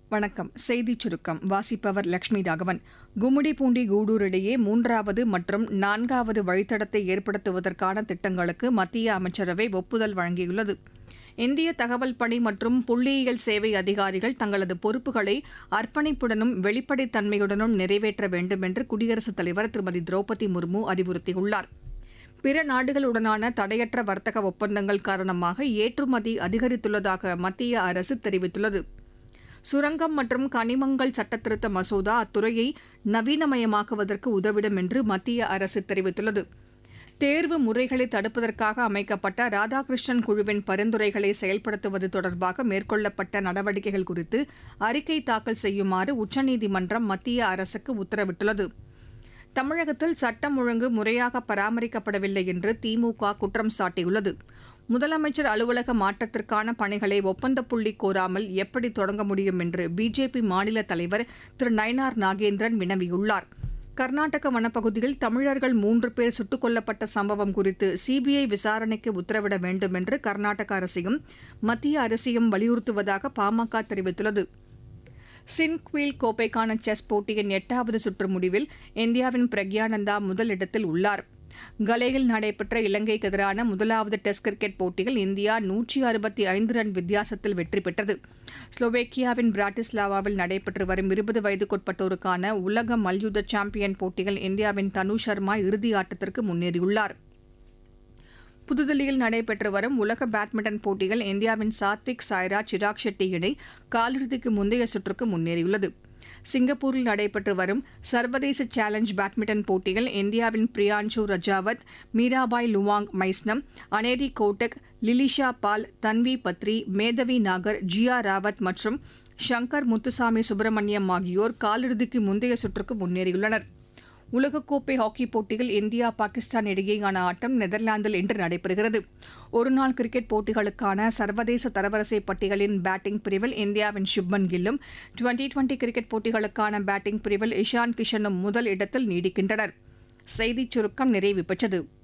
வணக்கம் செய்திச் சுருக்கம் வாசிப்பவர் லட்சுமி ராகவன் கும்மிடிப்பூண்டி கூடூர் இடையே மூன்றாவது மற்றும் நான்காவது வழித்தடத்தை ஏற்படுத்துவதற்கான திட்டங்களுக்கு மத்திய அமைச்சரவை ஒப்புதல் வழங்கியுள்ளது இந்திய தகவல் பணி மற்றும் புள்ளியியல் சேவை அதிகாரிகள் தங்களது பொறுப்புகளை அர்ப்பணிப்புடனும் வெளிப்படைத்தன்மையுடனும் நிறைவேற்ற வேண்டும் என்று குடியரசுத் தலைவர் திருமதி திரௌபதி முர்மு அறிவுறுத்தியுள்ளார் பிற நாடுகளுடனான தடையற்ற வர்த்தக ஒப்பந்தங்கள் காரணமாக ஏற்றுமதி அதிகரித்துள்ளதாக மத்திய அரசு தெரிவித்துள்ளது சுரங்கம் மற்றும் கனிமங்கள் சட்டத்திருத்த மசோதா அத்துறையை நவீனமயமாக்குவதற்கு உதவிடும் என்று மத்திய அரசு தெரிவித்துள்ளது தேர்வு முறைகளை தடுப்பதற்காக அமைக்கப்பட்ட ராதாகிருஷ்ணன் குழுவின் பரிந்துரைகளை செயல்படுத்துவது தொடர்பாக மேற்கொள்ளப்பட்ட நடவடிக்கைகள் குறித்து அறிக்கை தாக்கல் செய்யுமாறு உச்சநீதிமன்றம் மத்திய அரசுக்கு உத்தரவிட்டுள்ளது தமிழகத்தில் சட்டம் ஒழுங்கு முறையாக பராமரிக்கப்படவில்லை என்று திமுக குற்றம் சாட்டியுள்ளது முதலமைச்சர் அலுவலக மாற்றத்திற்கான பணிகளை ஒப்பந்த புள்ளி கோராமல் எப்படி தொடங்க முடியும் என்று பிஜேபி மாநில தலைவர் திரு நயனார் நாகேந்திரன் வினவியுள்ளார் கர்நாடக வனப்பகுதியில் தமிழர்கள் மூன்று பேர் சுட்டுக் கொல்லப்பட்ட சம்பவம் குறித்து சிபிஐ விசாரணைக்கு உத்தரவிட வேண்டும் என்று கர்நாடக அரசையும் மத்திய அரசையும் வலியுறுத்துவதாக பாமக தெரிவித்துள்ளது சின்க்வீல் கோப்பைக்கான செஸ் போட்டியின் எட்டாவது சுற்று முடிவில் இந்தியாவின் பிரக்யானந்தா முதலிடத்தில் உள்ளார் கலேயில் நடைபெற்ற இலங்கைக்கு எதிரான முதலாவது டெஸ்ட் கிரிக்கெட் போட்டியில் இந்தியா நூற்றி அறுபத்தி ஐந்து ரன் வித்தியாசத்தில் வெற்றி பெற்றது ஸ்லோவேக்கியாவின் பிராட்டிஸ்லாவாவில் நடைபெற்று வரும் இருபது வயதுக்குட்பட்டோருக்கான உலக மல்யுத்த சாம்பியன் போட்டியில் இந்தியாவின் தனு சர்மா இறுதி ஆட்டத்திற்கு முன்னேறியுள்ளார் புதுதில்லியில் நடைபெற்று வரும் உலக பேட்மிண்டன் போட்டியில் இந்தியாவின் சாத்விக் சாய்ராஜ் சிராக் ஷெட்டி இணை காலிறுதிக்கு முந்தைய சுற்றுக்கு முன்னேறியுள்ளது சிங்கப்பூரில் நடைபெற்று வரும் சர்வதேச சேலஞ்ச் பேட்மிண்டன் போட்டியில் இந்தியாவின் பிரியான்சு ரஜாவத் மீராபாய் லுவாங் மைஸ்னம் அனேரி கோட்டக் லிலிஷா பால் தன்வி பத்ரி மேதவி நாகர் ஜியா ராவத் மற்றும் ஷங்கர் முத்துசாமி சுப்பிரமணியம் ஆகியோர் காலிறுதிக்கு முந்தைய சுற்றுக்கு முன்னேறியுள்ளனர் உலகக்கோப்பை ஹாக்கி போட்டியில் இந்தியா பாகிஸ்தான் இடையேயான ஆட்டம் நெதர்லாந்தில் இன்று நடைபெறுகிறது ஒருநாள் கிரிக்கெட் போட்டிகளுக்கான சர்வதேச தரவரிசை பட்டியலின் பேட்டிங் பிரிவில் இந்தியாவின் சுப்மன் கில்லும் டுவெண்டி டுவெண்டி கிரிக்கெட் போட்டிகளுக்கான பேட்டிங் பிரிவில் இஷான் கிஷனும் முதல் இடத்தில் நீடிக்கின்றனர் செய்திச் சுருக்கம் நிறைவு பெற்றது